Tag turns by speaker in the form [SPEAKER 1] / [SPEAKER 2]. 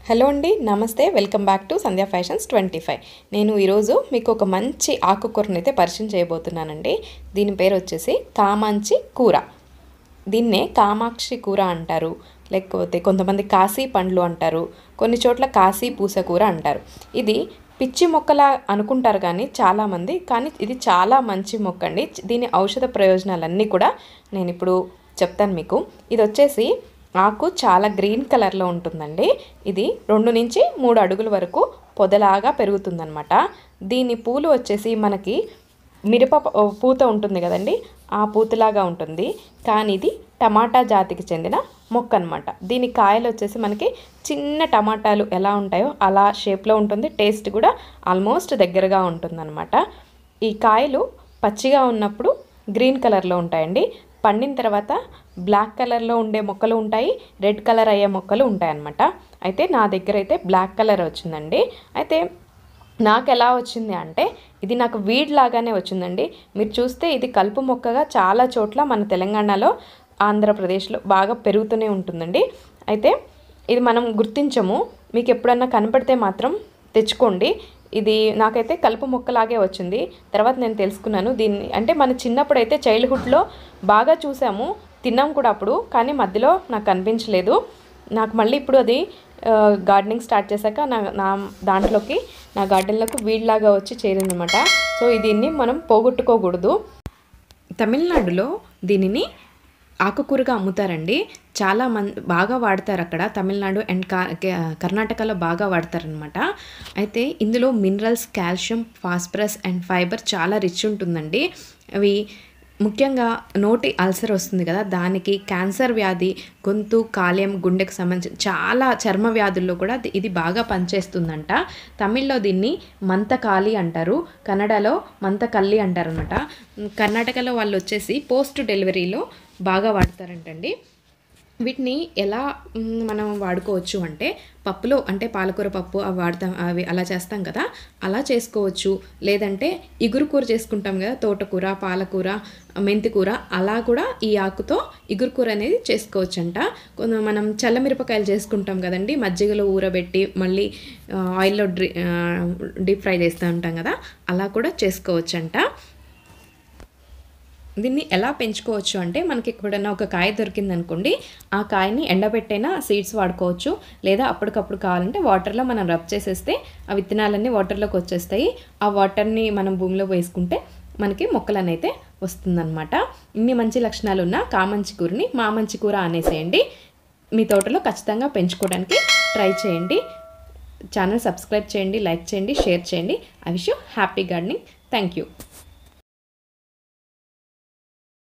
[SPEAKER 1] hello అండి నమస్తే welcome back to Sandhya fashions twenty five నేను ఈరోజు మీకు ఒక మంచి ఆకుకూరను అయితే పరిచయం చేయబోతున్నానండి దీని పేరు వచ్చేసి కామాంచి కూర దీన్నే కామాక్షి కూర అంటారు లేకపోతే కొంతమంది కాశీ పండ్లు అంటారు కొన్ని చోట్ల కాశీ పూస కూర అంటారు ఇది పిచ్చి మొక్కలా అనుకుంటారు కానీ చాలామంది కానీ ఇది చాలా మంచి మొక్క అండి దీని ఔషధ ప్రయోజనాలన్నీ కూడా నేను ఇప్పుడు చెప్తాను మీకు ఇది వచ్చేసి ఆకు చాలా గ్రీన్ కలర్లో ఉంటుందండి ఇది రెండు నుంచి మూడు అడుగుల వరకు పొదలాగా పెరుగుతుందన్నమాట దీని పూలు వచ్చేసి మనకి మిరప ప- పూత ఉంటుంది కదండి ఆ పూతలాగా ఉంటుంది కానీ ఇది టమాటా జాతికి చెందిన మొక్క అనమాట దీని కాయలు వచ్చేసి మనకి చిన్న టమాటాలు ఎలా ఉంటాయో అలా షేప్లో ఉంటుంది టేస్ట్ కూడా ఆల్మోస్ట్ దగ్గరగా ఉంటుందన్నమాట ఈ కాయలు పచ్చిగా ఉన్నప్పుడు గ్రీన్ కలర్లో ఉంటాయండి పండిన తర్వాత బ్లాక్ కలర్లో ఉండే మొక్కలు ఉంటాయి రెడ్ కలర్ అయ్యే మొక్కలు ఉంటాయన్నమాట అయితే నా దగ్గర అయితే బ్లాక్ కలర్ వచ్చిందండి అయితే నాకు ఎలా వచ్చింది అంటే ఇది నాకు వీడ్ లాగానే వచ్చిందండి మీరు చూస్తే ఇది కలుపు మొక్కగా చాలా చోట్ల మన తెలంగాణలో ఆంధ్రప్రదేశ్లో బాగా పెరుగుతూనే ఉంటుందండి అయితే ఇది మనం గుర్తించము మీకు ఎప్పుడన్నా కనపడితే మాత్రం తెచ్చుకోండి ఇది నాకైతే కలుపు మొక్కలాగే వచ్చింది తర్వాత నేను తెలుసుకున్నాను దీన్ని అంటే మన చిన్నప్పుడు అయితే చైల్డ్హుడ్లో బాగా చూసాము తిన్నాం కూడా అప్పుడు కానీ మధ్యలో నాకు కనిపించలేదు నాకు మళ్ళీ ఇప్పుడు అది గార్డెనింగ్ స్టార్ట్ చేశాక నా నా దాంట్లోకి నా గార్డెన్లోకి వీడ్లాగా వచ్చి చేరిందనమాట సో దీన్ని మనం పోగొట్టుకోకూడదు తమిళనాడులో దీనిని ఆకుకూరగా అమ్ముతారండి చాలా మం బాగా వాడతారు అక్కడ తమిళనాడు అండ్ కా- కే- కర్ణాటకలో బాగా వాడతారనమాట అయితే ఇందులో minerals calcium phosphorus and fibre చాలా రిచ్ ఉంటుందండి అవి ముఖ్యంగా నోటి అల్సర్ వస్తుంది కదా దానికి క్యాన్సర్ వ్యాధి గొంతు కాలేయం గుండెకు సంబంధించి చాలా చర్మ వ్యాధుల్లో కూడా ది- ఇది బాగా పనిచేస్తుందంట తమిళ్లో దీన్ని మంతకాలి అంటారు కన్నడలో మంతకల్లి అంటారు అనమాట కర్ణాటకలో వాళ్ళు వచ్చేసి పోస్ట్ డెలివరీలో బాగా వాడతారంటండి వీటిని ఎలా మ్, మనం వాడుకోవచ్చు అంటే పప్పులో అంటే పాలకూర పప్పు అవి వాడతాం అవి అలా చేస్తాం కదా అలా చేసుకోవచ్చు లేదంటే ఇగురు కూర చేసుకుంటాం కదా తోటకూర పాలకూర మెంతి కూర అలా కూడా ఈ ఆకుతో ఇగురు కూర అనేది చేసుకోవచ్చు అంట కొంత మనం చల్లమిరపకాయలు చేసుకుంటాం కదండి మజ్జిగలో ఊరబెట్టి మళ్ళీ ఆ, ఆయిల్లో డ్రీ ఆ, డీప్ ఫ్రై చేస్తూ ఉంటాం కదా అలా కూడా చేసుకోవచ్చంట దీన్ని ఎలా పెంచుకోవచ్చు అంటే మనకి ఎప్పుడైనా ఒక కాయ దొరికింది అనుకోండి ఆ కాయని ఎండబెట్టైనా సీడ్స్ వాడుకోవచ్చు లేదా అప్పటికప్పుడు కావాలంటే వాటర్లో మనం రబ్ చేసేస్తే ఆ విత్తనాలన్నీ వాటర్లోకి వచ్చేస్తాయి ఆ వాటర్ని మనం భూమిలో వేసుకుంటే మనకి మొక్కలు అయితే వస్తుందన్నమాట ఇన్ని మంచి లక్షణాలు ఉన్న కామంచి కూరని మామంచి కూర అనేసేయండి మీ తోటలో ఖచ్చితంగా పెంచుకోవడానికి ట్రై చేయండి ఛానల్ సబ్స్క్రైబ్ చేయండి లైక్ చేయండి షేర్ చేయండి I wish you happy gardening thank you